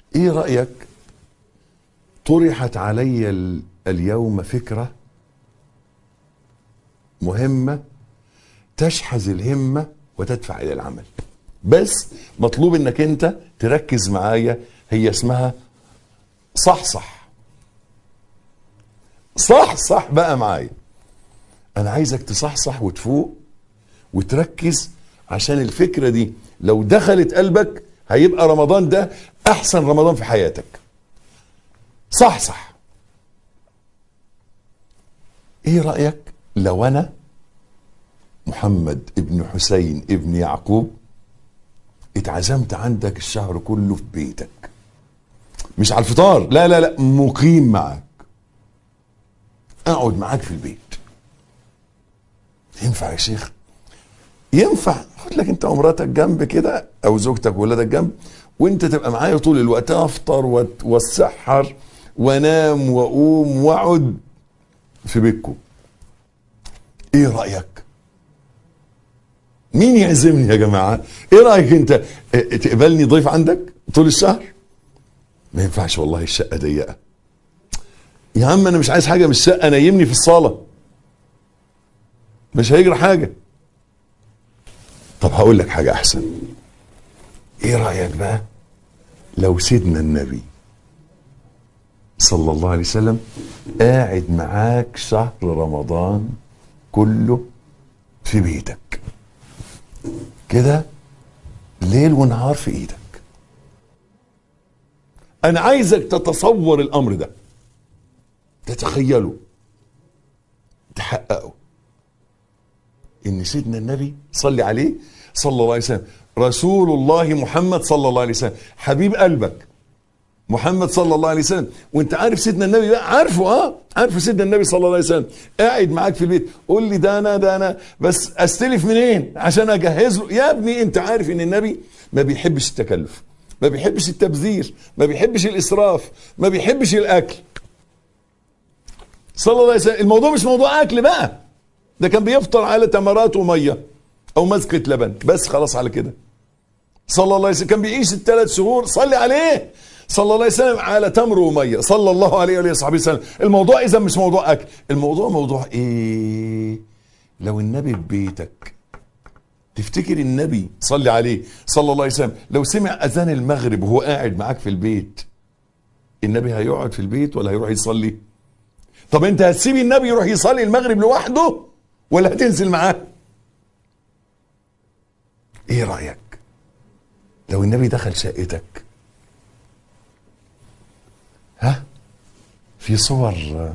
ايه رأيك طرحت علي ال- اليوم فكرة مهمة تشحذ الهمة وتدفع إلى العمل بس مطلوب انك انت تركز معايا هي اسمها صحصح صحصح بقى معايا انا عايزك تصحصح وتفوق وتركز عشان الفكرة دي لو دخلت قلبك هيبقى رمضان ده احسن رمضان في حياتك صحصح ايه رأيك لو انا محمد ابن حسين ابن يعقوب اتعزمت عندك الشهر كله في بيتك مش على الفطار لا لا لا مقيم معك اقعد معاك في البيت ينفع يا شيخ ينفع خد لك انت ومراتك جنب كده او زوجتك وولادك جنب وانت تبقى معايا طول الوقت افطر وات- واتسحر وانام واقوم واقعد في بيتكم ايه رايك مين يعزمني يا جماعه ايه رايك انت اه، تقبلني ضيف عندك طول الشهر ما ينفعش والله الشقه ضيقه يا عم انا مش عايز حاجه من الشقه نيمني في الصاله مش هيجرى حاجه طب هقول لك حاجه احسن ايه رايك بقى لو سيدنا النبي صلى الله عليه وسلم قاعد معاك شهر رمضان كله في بيتك كده ليل ونهار في ايدك انا عايزك تتصور الامر ده تتخيله تحققه ان سيدنا النبي صلي عليه صلى الله عليه وسلم رسول الله محمد صلى الله عليه وسلم حبيب قلبك محمد صلى الله عليه وسلم وانت عارف سيدنا النبي بقى عارفه اه عارفه سيدنا النبي صلى الله عليه وسلم قاعد معاك في البيت قول لي ده انا ده انا بس استلف منين عشان اجهز له يا ابني انت عارف ان النبي ما بيحبش التكلف ما بيحبش التبذير ما بيحبش الاسراف ما بيحبش الاكل صلى الله عليه وسلم الموضوع مش موضوع اكل بقى ده كان بيفطر على تمرات وميه او مزقه لبن بس خلاص على كده صلى الله عليه وسلم كان بيعيش الثلاث شهور صلي عليه صلى الله عليه وسلم على تمر وميه صلى الله عليه وآله وصحبه وسلم الموضوع اذا مش موضوع اكل الموضوع موضوع ايه لو النبي في بيتك تفتكر النبي صلي عليه صلى الله عليه وسلم لو سمع اذان المغرب وهو قاعد معاك في البيت النبي هيقعد في البيت ولا هيروح يصلي طب انت هتسيب النبي يروح يصلي المغرب لوحده ولا هتنزل معاه ايه رايك لو النبي دخل شقتك ها في صور آه،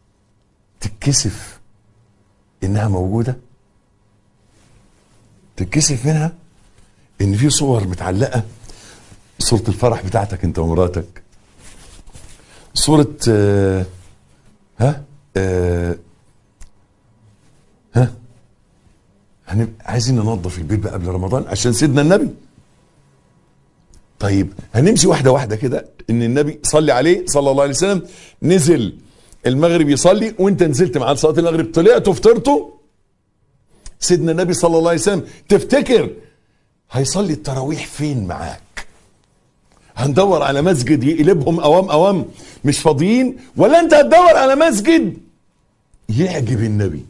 تتكسف انها موجوده تتكسف منها ان في صور متعلقه صوره الفرح بتاعتك انت ومراتك صوره آه، ها آه، ها هنبقى عايزين ننظف البيت بقى قبل رمضان عشان سيدنا النبي طيب هنمشي واحدة واحدة كده ان النبي صلي عليه صلى الله عليه وسلم نزل المغرب يصلي وانت نزلت معاه صلاة المغرب طلعت وفطرتوا سيدنا النبي صلى الله عليه وسلم تفتكر هيصلي التراويح فين معاك هندور على مسجد يقلبهم اوام اوام مش فاضيين ولا انت هتدور على مسجد يعجب النبي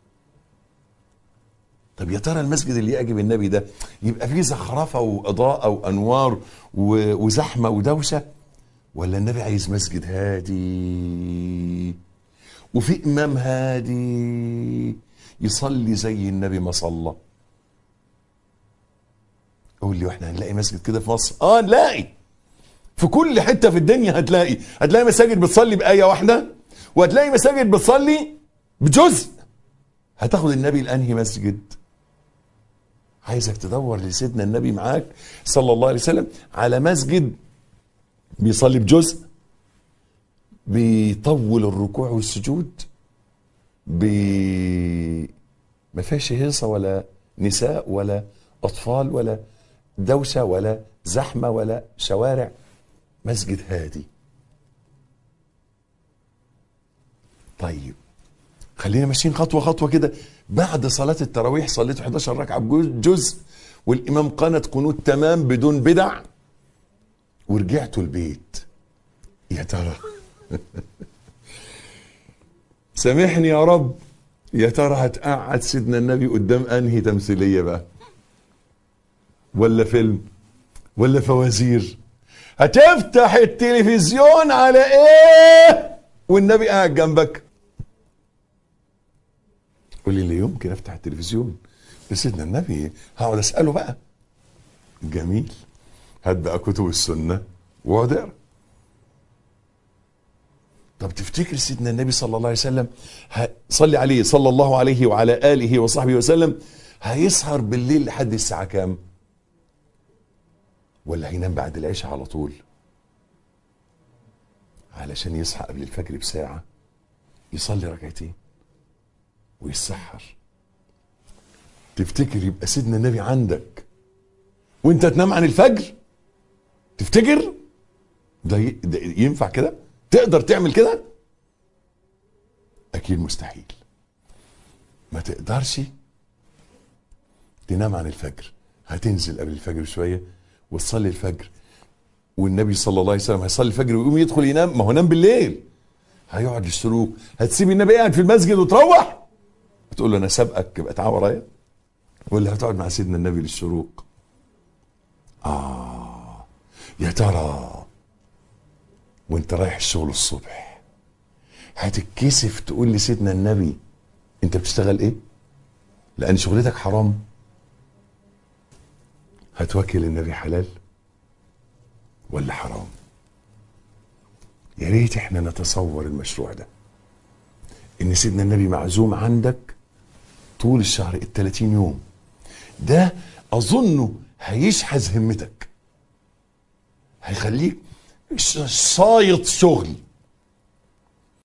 طب يا ترى المسجد اللي يعجب النبي ده يبقى فيه زخرفه واضاءه وانوار و- وزحمه ودوشه ولا النبي عايز مسجد هادي وفي امام هادي يصلي زي النبي ما صلى قول لي واحنا هنلاقي مسجد كده في مصر اه نلاقي في كل حته في الدنيا هتلاقي هتلاقي مساجد بتصلي بايه واحده وهتلاقي مساجد بتصلي بجزء هتاخد النبي لانهي مسجد عايزك تدور لسيدنا النبي معاك صلى الله عليه وسلم على مسجد بيصلي بجزء بيطول الركوع والسجود بي ما فيهاش هيصة ولا نساء ولا أطفال ولا دوشة ولا زحمة ولا شوارع مسجد هادي طيب خلينا ماشيين خطوه خطوه كده بعد صلاه التراويح صليت 11 ركعه بجزء والامام قنت قنوت تمام بدون بدع ورجعتوا البيت يا ترى سامحني يا رب يا ترى هتقعد سيدنا النبي قدام انهي تمثيليه بقى ولا فيلم ولا فوازير هتفتح التلفزيون على ايه والنبي قاعد جنبك قول لي لا يمكن افتح التلفزيون لسيدنا النبي هقعد اساله بقى جميل هات بقى كتب السنه واقعد اقرا طب تفتكر سيدنا النبي صلى الله عليه وسلم ه- صلي عليه صلى الله عليه وعلى اله وصحبه وسلم هيسهر بالليل لحد الساعه كام؟ ولا هينام بعد العشاء على طول؟ علشان يصحى قبل الفجر بساعه يصلي ركعتين ويسحر تفتكر يبقى سيدنا النبي عندك وانت تنام عن الفجر تفتكر ده, ي... ده ينفع كده تقدر تعمل كده اكيد مستحيل ما تقدرش تنام عن الفجر هتنزل قبل الفجر بشويه وتصلي الفجر والنبي صلى الله عليه وسلم هيصلي الفجر ويقوم يدخل ينام ما هو نام بالليل هيقعد للشروق هتسيب النبي قاعد في المسجد وتروح تقول له انا سابقك يبقى تعال ورايا ولا هتقعد مع سيدنا النبي للشروق اه يا ترى وانت رايح الشغل الصبح هتتكسف تقول لسيدنا النبي انت بتشتغل ايه لان شغلتك حرام هتوكل النبي حلال ولا حرام يا ريت احنا نتصور المشروع ده ان سيدنا النبي معزوم عندك طول الشهر ال 30 يوم ده اظنه هيشحذ همتك هيخليك ش- صايط شغل